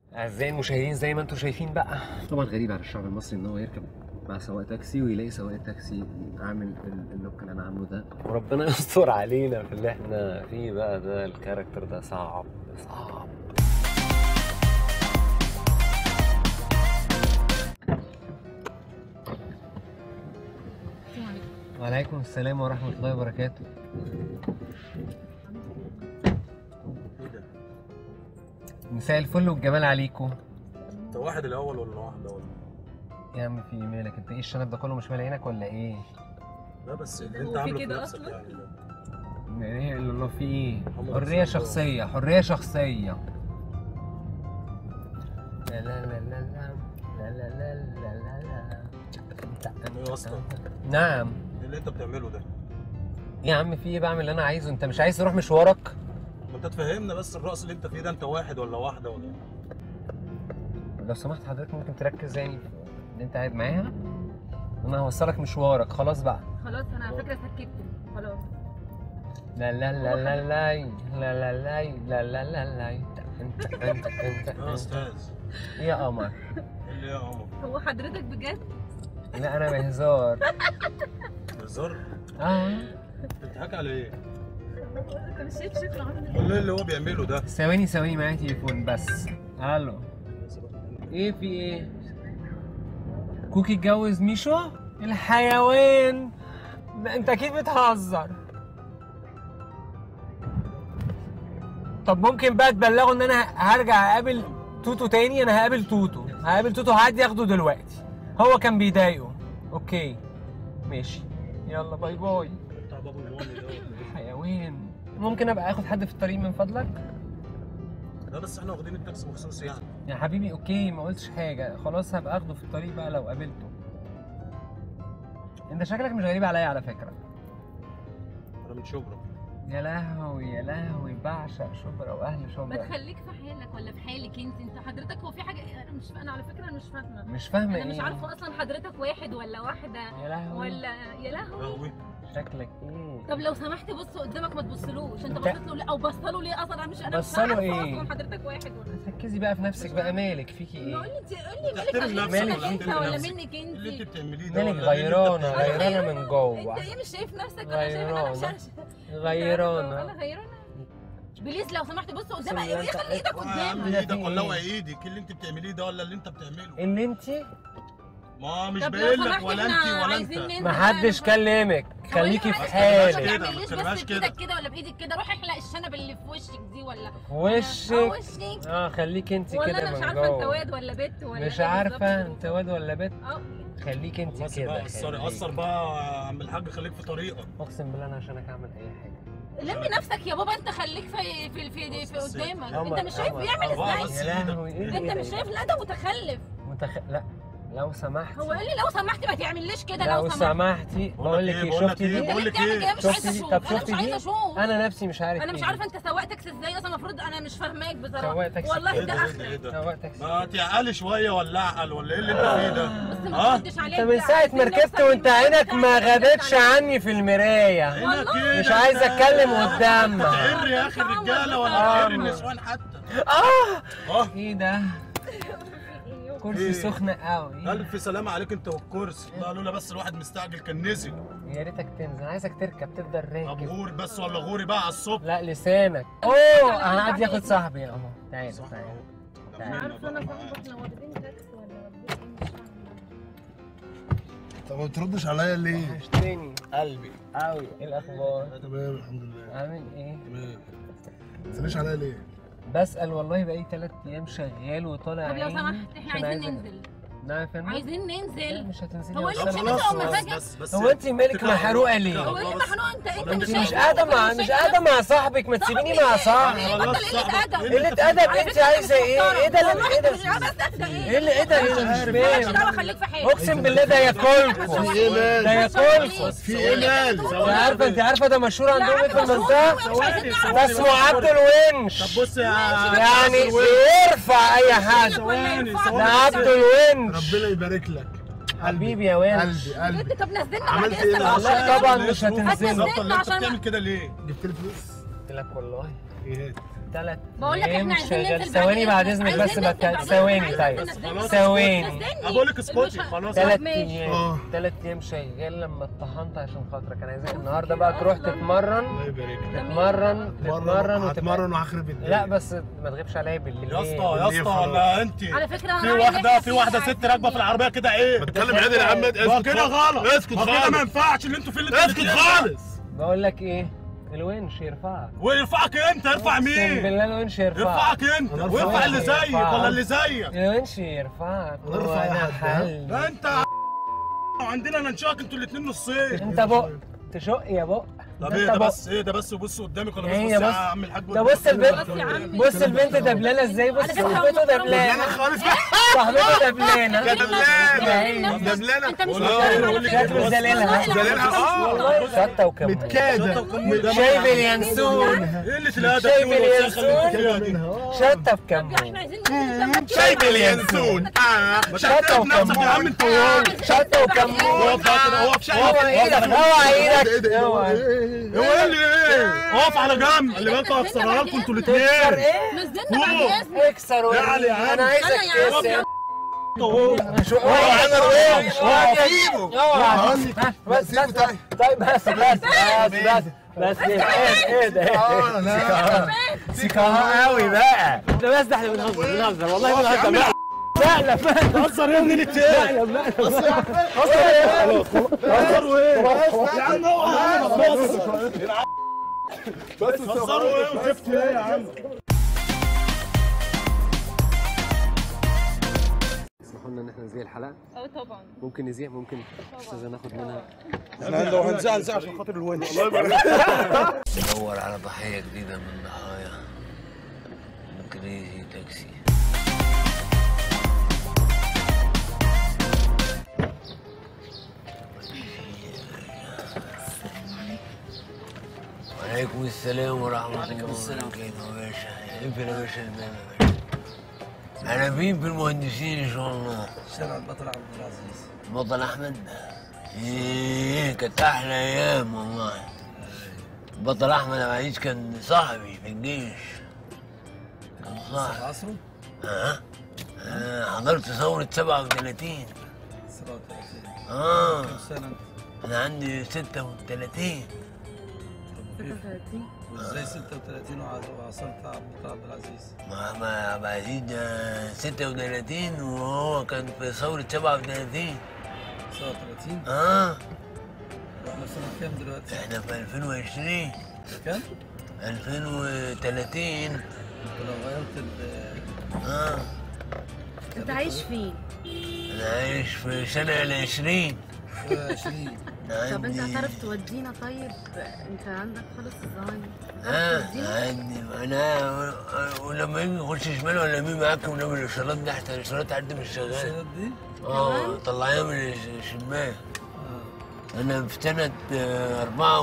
أعزائي المشاهدين زي ما انتم شايفين بقى طبعا غريب على الشعب المصري ان هو يركب مع سواق تاكسي ويلاقي سواق التاكسي عامل ال- اللوك اللي انا عامله ده وربنا يستر علينا في اللي احنا فيه بقى ده الكاركتر ده صعب صعب وعليكم السلام ورحمة الله وبركاته ايه ده؟ مساء الفل والجمال عليكم انت واحد الاول ولا واحد الاول؟ يا عم في إيه مالك انت ايه الشنب ده كله مش مالي عينك ولا ايه؟ لا بس اللي هو انت في عامله في كده نفسك أصلاً؟ يعني ده. ايه اللي الله في ايه؟ محمد حرية رسول الله. شخصية حرية شخصية لا لا لا لا لا لا لا لا لا لا لا ايه اصلا؟ نعم ايه اللي انت بتعمله ده؟ يا عم في ايه بعمل اللي انا عايزه انت مش عايز تروح مشوارك؟ ما انت تفهمنا بس الرقص اللي انت فيه ده انت واحد ولا واحده ولا لو سمحت حضرتك ممكن تركز يعني في ان انت قاعد معاها انا هوصلك مشوارك خلاص بقى خلاص انا على فكره سكتت خلاص لا لا لا لا لا لا لا لا لا لا لا لا انت انت انت يا انت استاذ يا قمر ايه اللي يا قمر؟ هو حضرتك بجد لا انا بهزار هزار؟ اه انت بتضحك على ايه؟ انت مش شايف شكله عامل ازاي امال ايه اللي هو بيعمله ده؟ ثواني ثواني معايا تليفون بس الو ايه في ايه كوكي اتجوز ميشو الحيوان ده انت اكيد بتهزر طب ممكن بقى تبلغوا ان انا هرجع اقابل توتو تاني انا هقابل توتو هقابل توتو هعدي اخده دلوقتي هو كان بيضايقه اوكي ماشي يلا باي باي بتاع بابا المامي ده ولا ايه؟ حيوان ممكن ابقى اخد حد في الطريق من فضلك لا بس احنا واخدين التاكسي مخصوص يعني يا حبيبي اوكي ما قلتش حاجه خلاص هبقى اخده في الطريق بقى لو قابلته انت شكلك مش غريب عليا على فكره انا من شبرا يا لهوي يا لهوي بعشق شبرا واهل ما شبرا تخليك في حالك ولا في حالك انت انت حضرتك هو في حاجه انا مش انا على فكره مش فاهمه مش فاهمه انا مش ايه عارفه اصلا حضرتك واحد ولا واحده يا لهوي ولا يا لهوي قهوي شكلك ايه طب لو سمحت بص قدامك ما تبصلوش انت انت- بصيت له ليه او بص له ليه اصلا انا مش انا مش بصله عارفه ايه؟ اصلا حضرتك واحد ولا ركزي بقى في نفسك بقى مالك فيكي ما قول ايه لي انت قول لي مالك تحترم عشان نفسك منك ولا انت تحترم ولا نفسك؟ منك ايه اللي انت انت بتعمليه ده مالك ولا ايه اللي انت غيرانه بتعمليه؟ غيرانه من جوه انت ايه مش شايف نفسك ولا شايف ان انا مش غيرانة. عارفة. انا غيرانه غيرانه بليز لو سمحت بص قدامك ثانية، ايه انت- خلي ايدك آه يا عم قدامك ده ايدك في ولا ايه؟ هو ايدك ايه اللي انت بتعمليه ده ولا اللي انت بتعمله؟ ان انت ما مش طب لو باين لك سمحت ولا احنا انت ولا عايزين انت ننزل محدش بقى. كلمك خليكي في ثواني حالك ما كده، تعمليش ما تبقاش بس كده. بايدك كده ولا بايدك كده روح احلق الشنب اللي في وشك دي ولا في اه وشك وشك اه خليكي انت ولا كده انا مش من عارفه انت جوه واد ولا بنت ولا مش ايه عارفه بالظبط. انت واد ولا بنت اه خليك انت خلاص كده بقى قصر خليك. قصر بقى يا عم الحاج خليك في طريقك اقسم بالله انا عشانك اعمل اي حاجه لم نفسك يا بابا انت خليك في في في, في بس- قدامك قمر، انت مش شايف قمر، بيعمل قمر. ازاي بس يا لهوي ايه ده؟ انت مش شايف لا ده متخلف متخ... لا لو سمحتي هو قال لي لو سمحت ما تعمليش كده لو لو سمحت سمحتي بقول لك ايه، ايه بقول لك شفتي ايه، دي انت بقول ليه لك بتعمل ايه؟ كده مش شفتي عايزه دي؟ اشوف طب انا شفتي مش دي؟ عايزه اشوف انا نفسي مش عارف انا مش ايه عارفه انت سواق تاكسي ازاي اصلا المفروض انا مش فاهماك بصراحه سواق تاكسي والله ايه ده ده ايه ده ايه اخرك ده؟ سواق تاكسي ما تعقلي شويه ولا اعقل ولا ايه اللي انت فيه ده؟ بس ما ها؟ تردش عليك انت من ده. ساعه ما عايزين ركبت نوصل وانت للمكان عينك ما بتاعنا. غابتش عني في المرايه عينك ايه مش ده عايز انت- اتكلم قدامك تعر يا اخي الرجاله ولا آه. تعر النسوان حتى اه اه ايه ده كرسي ايه؟ سخن قوي الف سلامه عليك انت والكرسي لا لولا بس الواحد مستعجل كان نزل يا ريتك تنزل عايزك تركب تفضل طب راكب غور بس ولا غوري بقى على الصبح لا لسانك اوه انا قاعد ياخد صاحبي اهو تعالى صح تعالى اهو. مش عارفه انا صاحبك لو واخدين تاكسي ولا واخدين ايه مش فاهمه طب ما بتردش عليا ليه؟ وحشتني قلبي قوي ايه الاخبار تمام الحمد لله عامل ايه تمام ما تسالنيش عليا ليه؟ بسال والله بقالي ثلاث ايام شغال وطالع طب لو عيني سمحت احنا عشان عايزين عايز- ننزل نعم يا فندم عايزين لا ننزل مش هتنزلي هو يا اللي أستاذ. مش خلاص هننزل بس مزاجك. بس بس هو انت مالك محروقه ليه؟ هو ايه اللي محروق انت انت انت مش انت مش شايف قاعده نفسك مع مش مش شايف قاعده نفسك؟ مع صاحبك ما تسيبيني صاحبك مع ايه؟ صاحبي ايه؟ خلاص بطل قلة صاحبك. أدب. ايه اللي قلة انت أدب فيه؟ انت عايزه ايه؟ ايه ده اللي- ايه ده؟ مش عارفه ده ايه ايه اللي ايه ده؟ ايه ده؟ مش مالكش فاهم دعوه خليك في حالك اقسم بالله ده ياكلكم في ايه مال؟ ده ياكلكم في ايه مال؟ انت عارفه انت عارفه ده مشهور عندهم ايه في المنطقه؟ ثواني، ده ثواني اسمه بس. عبد الونش طب بص يا يعني بيرفع اي حد ثواني ده ثواني عبد الونش ربنا يبارك لك حبيبي يا ونش قلبي قلبي بجد طب نزلنا عملت بعد ايه اذنك بقى؟ عشان- لا طبعا مش هتنزلي بالظبط اللي انت عشان- بتعمل كده ليه؟ جبت لي فلوس قلت لك والله إيه. ثلاث بقول لك احنا عايزين شغال ننزل ثواني بعد بعد إذنك. اذنك عايزين بس ننزل بك بعد ثواني إذنك. طيب عايزين ننزل. ثواني نزلني. بقول لك اسكتي المش- خلاص ثلاث ماشي. ايام آه. ثلاث ايام شغال لما اتطحنت عشان خاطرك انا عايزك النهارده بقى تروح تتمرن الله يبارك لك تتمرن تتمرن وتبقى هتمرن وهخرب الدنيا لا بس ما تغيبش عليا بالليل يا اسطى يا اسطى لا انت على فكره في أنا واحده عايزة في واحده أحكي ست راكبه في العربيه كده ايه بتكلم عادل يا عم ما اسكت كده خالص. غلط اسكت ما كده ما خالص ينفعش اللي انتوا فيه اللي انتوا اسكت الاتنين. خالص بقول لك ايه الونش يرفعك ويرفعك انت ارفع اقسم مين بالله الونش يرفعك يرفعك انت أنا أرفع ويرفع اللي واحد. زيك يرفع. ولا اللي زيك الونش يرفعك أنا أرفع وانا واحد، ها؟ حل لا انت وعندنا ننشاك انتوا الاثنين نصين انت بق تشق يا بق طب ده ايه انت ده بق. بس ايه ده بس وبص قدامك ولا بص هي بص يا بص- عم الحاج ده بص البنت بص يا عمي. بص البنت دبلانه ازاي بص على فكرة صاحبته هم دبلانه دبلانة خالص صاحبته دبلانه يا دبلانة. دبلانه دبلانة انت مش والله محترم على يقول لك فكرة. شكله زليلها والله زليلها العظيم. اه شطه وكمون متكادة شايف اليانسون ايه اللي تلاقيها ده شايف فيه والوساخة اللي انتوا اليانسون؟ فيها دي؟ منها اه شطه طب احنا بكمون عايزين ننزل. شايف اليانسون اه ما شطه تعترف نفسك يا عم وكمون انت شطه وكمون اقف بقى كده اقف هو اقف ايدك هو ايه ايدك ده هو ايه هو ايه اللي ايه اقف على جنب خلي بالكوا هكسرها لكم انتوا تكسر الاثنين ايه؟ نزلنا بعد فوق. اذنك اكسر يا علي يا وريني عم. انا عايزك أنا يا عم. تكسر اهو شو هو عمل ايه؟ هو سيبه. اوعى لا، بس سيبه بس طيب. طيب بس بس بس بس بس ايه ده اه لا سيكاها قوي بقى ده بس ده احنا بنهزر بنهزر والله بنهزر لا لا لا هزر يا ابني التاني هزروا ايه يا عم اوعى بس هزروا ايه وشفتوا ايه يا عم اسمحوا لنا ان احنا نزيع الحلقه اه طبعا ممكن نزيع ممكن استاذه ناخد منها احنا لو هنزعل زعل عشان خاطر الونش ندور على ضحيه جديده من ضحايا كريزي تاكسي وعليكم السلام ورحمة الله وبركاته يا باشا اقفل يا باشا الباب يا باشا أنا مين في المهندسين إن شاء الله شارع البطل عبد العزيز بطل أحمد إيه كانت أحلى أيام والله بطل أحمد عبد العزيز كان صاحبي في الجيش كان صاحبي عصره ها آه حضرت ثورة 37 37 اه كم سنة انت؟ أنا عندي 36 وازاي 36 وع- وعصرت عبد عبد العزيز؟ ما ما عبد العزيز ده 36 وهو كان في ثورة 37 37 اه واحنا في سنة كام دلوقتي؟ احنا في 2020 كام؟ 2030 ولو غيرت ال اه انت عايش فين؟ انا عايش في سنة العشرين 20 أنا طب انت عندي- هتعرف تودينا طيب انت عندك خالص الزهايمر اه هتعرف تودينا؟ عندي انا ولما يجي يخش شمال ولا يمين معاك من الاشارات دي حتى الاشارات عندي مش شغاله السنة دي؟ اه طلعيها من الشمال اه انا في سنة آه،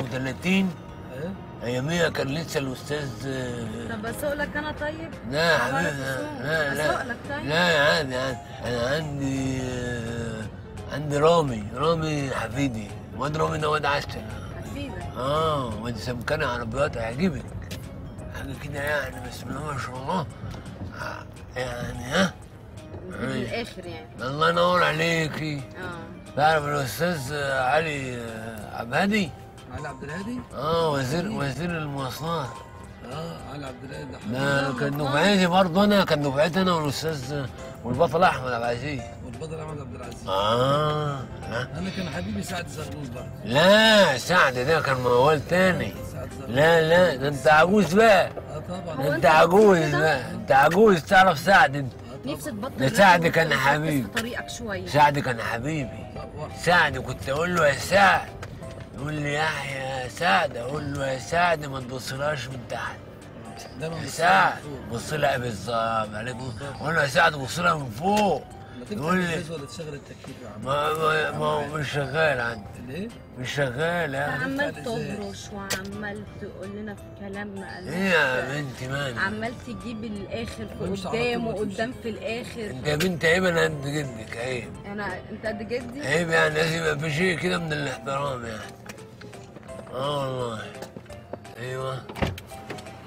34 ايه؟ اياميها كان لسه الاستاذ آه، طب اسوق لك انا طيب؟ لا يا بعرف حبيبي أسوق. لا لا أسوق لا لك طيب؟ لا عادي عادي انا عندي آه، عندي رامي رامي حفيدي واد رامي ده واد عسل هتفيدك اه واد سمكان عربيات هيعجبك حاجه كده يعني بسم الله ما شاء الله آه، يعني ها نجيب الاخر يعني الله ينور عليكي اه تعرف الاستاذ علي آه، عبد الهادي علي عبد الهادي؟ اه وزير وزير المواصلات اه علي عبد الهادي ده ده حبيبي. كان دفعتي برضه انا كان دفعتي انا والاستاذ والبطل احمد عبد العزيز والبدر احمد عبد العزيز اه لا انا كان حبيبي سعد زغلول برضه لا سعد ده كان موال تاني سعد زغلول لا لا ده انت عجوز بقى اه طبعا هو ده انت انت عجوز كده؟ بقى انت عجوز تعرف سعد انت نفسي تبطل ده راب سعد كان وتركز حبيب. في طريقك شويه سعد كان حبيبي طب واحد. سعد كنت اقول له يا سعد يقول لي يحيى يا سعد اقول له يا سعد ما تبصلهاش من تحت دايما يا بيصور سعد فوق. بص لها بالظبط عليكم اقول له يا سعد بص لها من فوق ما تفتح يقول لي الجهاز ولا تشغل التكييف يا عم ما ما ما هو مش شغال عندي ليه؟ مش شغال ها عمال هتدفع إزاي؟ تهرش وعمال تقول لنا في كلام ما ايه يا بنتي مالك عمال تجيب الاخر مش في على قدام طول وقدام في الاخر انت يا بنت عيب انا قد جدك عيب انا انت قد جدي عيب يعني لازم يبقى في شيء كده من الاحترام يعني اه والله ايوه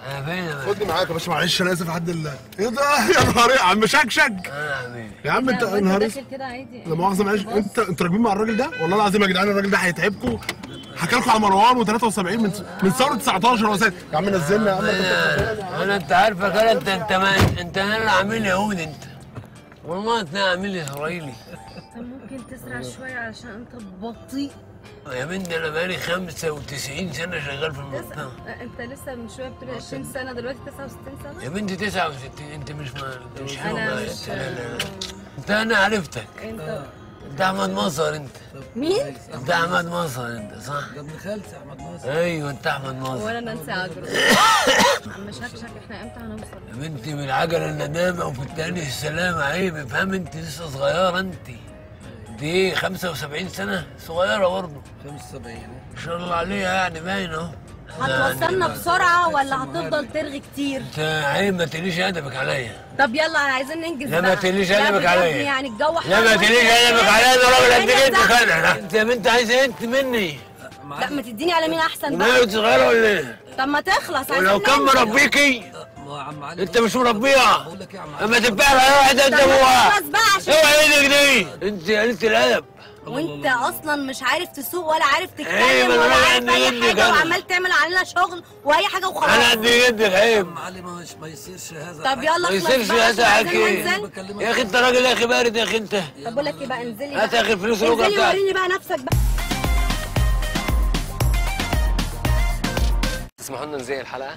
انا فين يا خدني معاك يا باشا معلش انا اسف لحد الله ايه ده يا نهار إيه؟ يا عم شكشك انا يا حبيبي يا عم انت لا، يا وانت نهار داخل كده عادي لا مؤاخذه معلش انت انتوا راكبين مع الراجل ده والله العظيم يا جدعان الراجل ده هيتعبكم حكى لكم على مروان و73 من من ثوره 19 هو ساعة. يا عم نزلنا يا عم انا انت عارفك انا انت انت ما انت انا عامل يهود انت والله انت عامل اسرائيلي طب ممكن تسرع شويه علشان انت بطيء يا بنتي انا بقالي 95 سنه شغال في تسع المنطقه انت لسه من شويه بتقول 20 سنه دلوقتي 69 سنه يا بنتي 69 انت مش ما انت مش حلو انا معايا. مش لا لا لا انت انا عرفتك انت انت احمد مصر انت مين؟ انت احمد مصر انت صح ده ابن خالتي احمد ناصر ايوه انت احمد مصر وانا نانسي عجرم عم شكشك احنا امتى هنوصل؟ يا بنتي من العجله الندامه وفي التاني السلامه عيب افهم انت لسه صغيره انت انت ايه 75 سنه صغيره برضه 75 ما شاء الله عليها يعني باين اهو هتوصلنا بسرعه ولا هتفضل ترغي كتير؟ انت عيب ما تقليش ادبك عليا طب يلا عايزين ننجز لا ما بقى. تقليش لا ادبك بجد عليا يعني الجو حر لا ما تقليش ادبك عليا انا راجل قد الدنيا كده زحمة. كده انت يا بنت عايزه ايه انت مني لا ما تديني على مين احسن بقى ومالك صغيره ولا ايه؟ طب ما تخلص عايزين ولو كان ننجز. مربيكي ما هو يا عم علي انت مش مربيها بقول لك ايه يا عم علي اما تبقى على واحد انت طب ما ابوها تخلص بقى عشان اوعى ايدك دي انت يا قلت الادب وانت اصلا مش عارف تسوق ولا عارف ايه، تتكلم ما ولا انا عارف عندي اي جدي حاجه كده. وعمال تعمل علينا شغل واي حاجه انا وخلاص قد جدك يا عيب عم علي ما ما يصيرش هذا طب يلا ما اخلص يصيرش بقى هذا عشان حكي. عايزين ننزل يا اخي انت راجل يا اخي بارد يا اخي انت طب بقول لك ايه بقى انزلي هات بقى يا اخي الفلوس الوجع انزلي بتاعتك وريني بقى نفسك بقى تسمحوا لنا نزهق الحلقه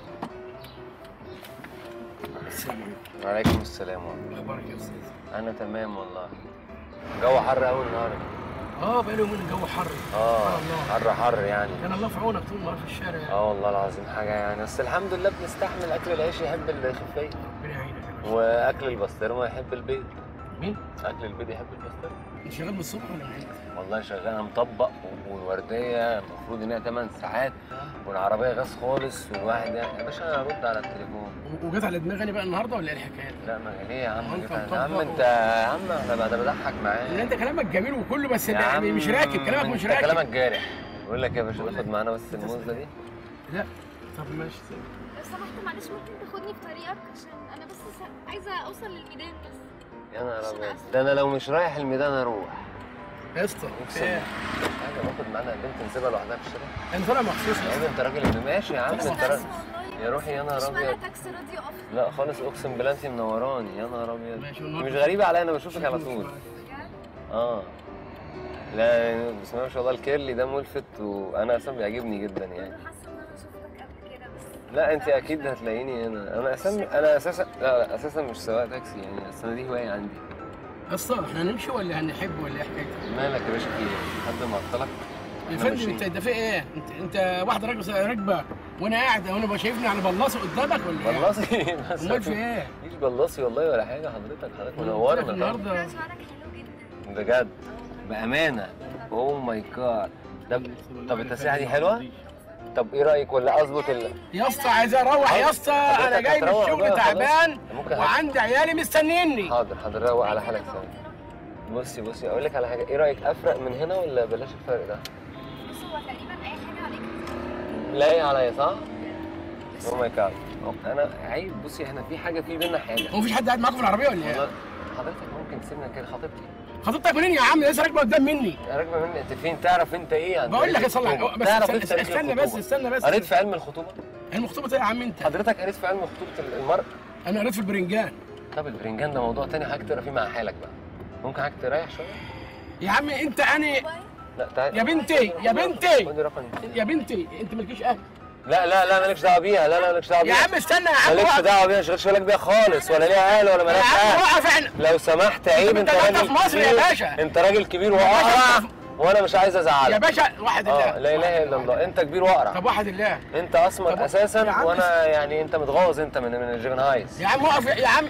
وعليكم السلام ورحمه اخبارك يا استاذ انا تمام والله جو حر قوي النهارده اه بقالي يومين الجو حر اه الله. حر حر يعني كان الله في عونك طول النهار في الشارع يعني اه والله العظيم حاجه يعني بس الحمد لله بنستحمل اكل العيش يحب الخفيه ربنا يعينك يا باشا. واكل البسطرمه يحب البيض مين؟ اكل البيض يحب البسطرمه انت شغال من الصبح ولا من امتى؟ والله شغال انا مطبق والورديه المفروض انها 8 ساعات والعربيه غاز خالص والواحد يعني يا باشا انا ارد على التليفون و- وجت على دماغي بقى النهارده ولا ايه الحكايه؟ لا ما ليه يا عم وانت كده؟ يا عم مطبق انت يا عم انا بقى بضحك ان معاك انت كلامك جميل وكله بس يا ده عم مش راكب كلامك مش انت راكب كلامك جارح بقول لك يا باشا بقول تاخد لك. معانا بس الموزه دي لا طب ماشي لو سمحت معلش ممكن تاخدني في طريقك عشان انا بس س- عايزه اوصل للميدان بس يا نهار ابيض ده انا لو مش رايح الميدان اروح يا اسطى اقسم ايه؟ حاجه باخد معانا بنت نسيبها لوحدها في الشارع انت طالع مخصوص يا يا اسطى انت راجل ابن ماشي يا عم بس انت اسفه راجل والله يا روحي يا نهار مش ابيض معنى تاكسي راضي يقف لا خالص اقسم بالله انت منوراني يا نهار ابيض ماشي انت والنهارده مش غريبه عليا انا بشوفك على طول بجد اه لا بسم الله ما شاء الله الكيرلي ده ملفت وانا اصلا بيعجبني جدا يعني انا حاسه ان انا شفتك قبل كده بس لا انت اكيد هتلاقيني هنا انا اساسا انا اساسا لا لا اساسا مش سواق تاكسي يعني اصل أنا دي هوايه عندي يا اسطى احنا هنمشي ولا هنحب ولا ايه حكايتك؟ مالك يا باشا في ايه؟ حد معطلك؟ يا احنا فندم ماشيين. انت ده في ايه؟ انت انت واحده راكبه راكبه وانا قاعد وانا بقى شايفني على بلاصه قدامك ولا ايه؟ بلاصي بس امال في ايه؟ مفيش بلاصي والله ولا حاجه حضرتك حضرتك قلت لك منورنا طبعا. النهارده شعرك حلو جدا بجد بامانه اوه ماي جاد طب طب التسريحه دي حلوه؟ طب ايه رايك ولا اظبط ال يا اسطى عايز اروح يا اسطى حضرتك انا جاي من هتروح الشغل بقى خلاص. تعبان ممكن هت- وعندي عيالي مستنيني حاضر حاضر روق على حالك ثاني بصي بصي اقول لك على حاجه ايه رايك افرق من هنا ولا بلاش الفرق ده؟ بص هو تقريبا اي حاجه عليك لايق عليا صح؟ اوه ماي جاد انا عيب بصي احنا في حاجه في بينا حاجه هو مفيش حد قاعد معاكم في العربيه ولا ايه؟ والله حضرتك ممكن تسيبنا كده خطيبتي خطيبتك منين يا عم لسه راكبه قدام مني راكبه مني انت فين تعرف انت ايه عن بقول لك تاريخ اصلح الخطوبة؟ بس تعرف استنى, انت تاريخ استنى بس الخطوبة؟ استنى بس قريت في علم الخطوبه المخطوبه ايه يا عم انت؟ حضرتك قريت في علم خطوبه المرء انا قريت في البرنجان طب البرنجان ده موضوع تاني حاجه تقرا فيه مع حالك بقى ممكن حاجه تريح شويه يا عم انت انا لا تعالى يا بنتي يا بنتي خدي رقم يا بنتي انت مالكيش اهل لا لا لا مالكش دعوه بيها لا لا مالكش دعوه يا بيها عم استنى يا عم مالكش وقف. دعوه بيها ما تشغلش بالك بيها خالص ولا ليها اهل ولا يا مالهاش عم اهل وقف احنا لو سمحت عيب انت انت انت راجل في مصر يا كبير. باشا. انت راجل كبير باشا واقرع انت وانا مش عايز يا ازعلك باشا واحد اه الله لا اله الا الله انت كبير واقرع طب واحد الله انت اسمر طب اساسا يا عم وانا يعني انت متغاظ انت من من الجيفنهايز يا عم وقف يا- يا عم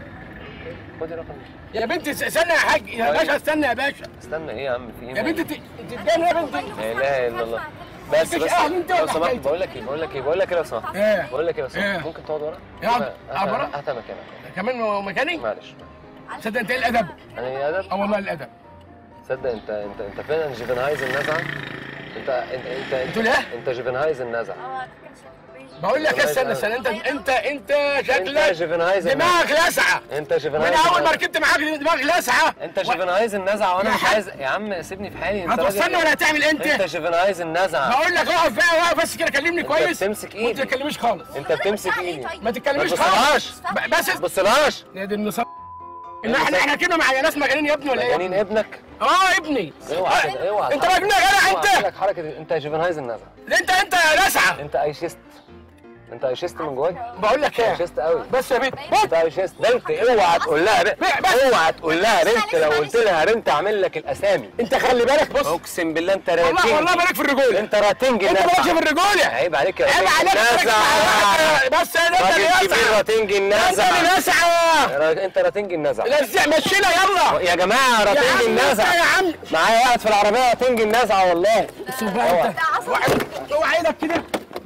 خدي رقم يا بنتي اس- استنى يا حاج يا طيب. باشا استنى يا باشا استنى ايه يا عم في ايه يا بنتي انت انت اتجنن يا بنتي لا اله الا الله بس مالكش بس أهل انت لو ولا سمحت حكايتك؟ بقول لك ايه بقول لك ايه بقول لك ايه لو سمحت ايه بقول لك ايه لو ايه؟ سمحت ممكن تقعد ورا يا عم، هات- اقعد ورا؟ هات مكانك كمان مكاني معلش صدق انت ايه الادب انا ايه ادب اه والله الادب تصدق انت انت انت فعلا جيفنهايز النزعه انت انت انت انت, بتقول ايه؟ انت جيفنهايز النزعه اه على فكره شكله بقول لك استنى استنى انت انت انت انت يا شكلك شيفنهايزن دماغك لسعه انت من شيفنهايزن اول ما ركبت معاك دماغك لسعه انت شيفنهايزن نزعه وانا يا مش حاج. عايز يا عم سيبني في حالي انت هتوصلني راجل- ولا هتعمل انت انت شيفنهايزن نزعه بقول لك اقف بقى واقف بس كده كلمني كويس بتمسك وانت ما ايدي تكلمنيش خالص انت بتمسك ايدي ما ما تتكلميش تبصلهاش خالص ب- بس ما تبصلهاش يا دي النصاب ان احنا احنا كده مع ناس مجانين يا ابني ولا ايه؟ مجانين ابنك اه ابني اوعى كده اوعى انت مجنون يا جدع اوعى انت اعمل لك حركه انت شيفنهايزن نزعه انت انت لسعه انت ايشست انت ايشست من جواك بقول لك ايه ايشست قوي بس يا بنت انت ايشست بنت اوعى تقول لها بنت بس. اوعى تقول لها بنت لو قلت لها بنت اعمل لك الاسامي انت خلي بالك بص اقسم بالله انت والله راتنجي والله بالك في الرجوله انت راتنجي انت النزعة. مالكش في الرجوله عيب عليك يا عيب راتنجي عليك النزعة. تركز بس انت راجل اللي كبير لسعه راتنجي انت النزعة اللي لسعه را- انت راتنجي النزعة لسع مشينا يلا يا جماعة يا راتنجي عم لسه النزعة يا عم معايا واحد في العربية راتنجي النزعة والله شوف بقى انت اوعى اوعى ايدك كده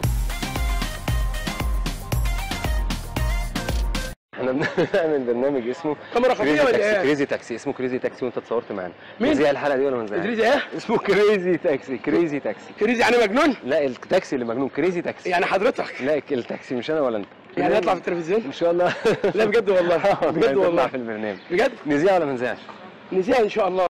احنا بنعمل برنامج اسمه كاميرا خفية كريزي ولا تاكسي ايه؟ كريزي تاكسي اسمه كريزي تاكسي وانت اتصورت معانا مين؟ نذيع الحلقة دي ولا ما نذيعهاش؟ ادريس ايه؟ اسمه كريزي تاكسي كريزي تاكسي كريزي يعني مجنون؟ لا التاكسي اللي مجنون كريزي تاكسي يعني حضرتك لا التاكسي مش انا ولا انت يعني يطلع في التلفزيون؟ ان شاء الله لا بجد والله بجد نطلع والله في البرنامج بجد نذيع ولا ما نذيعش؟ نسيها ان شاء الله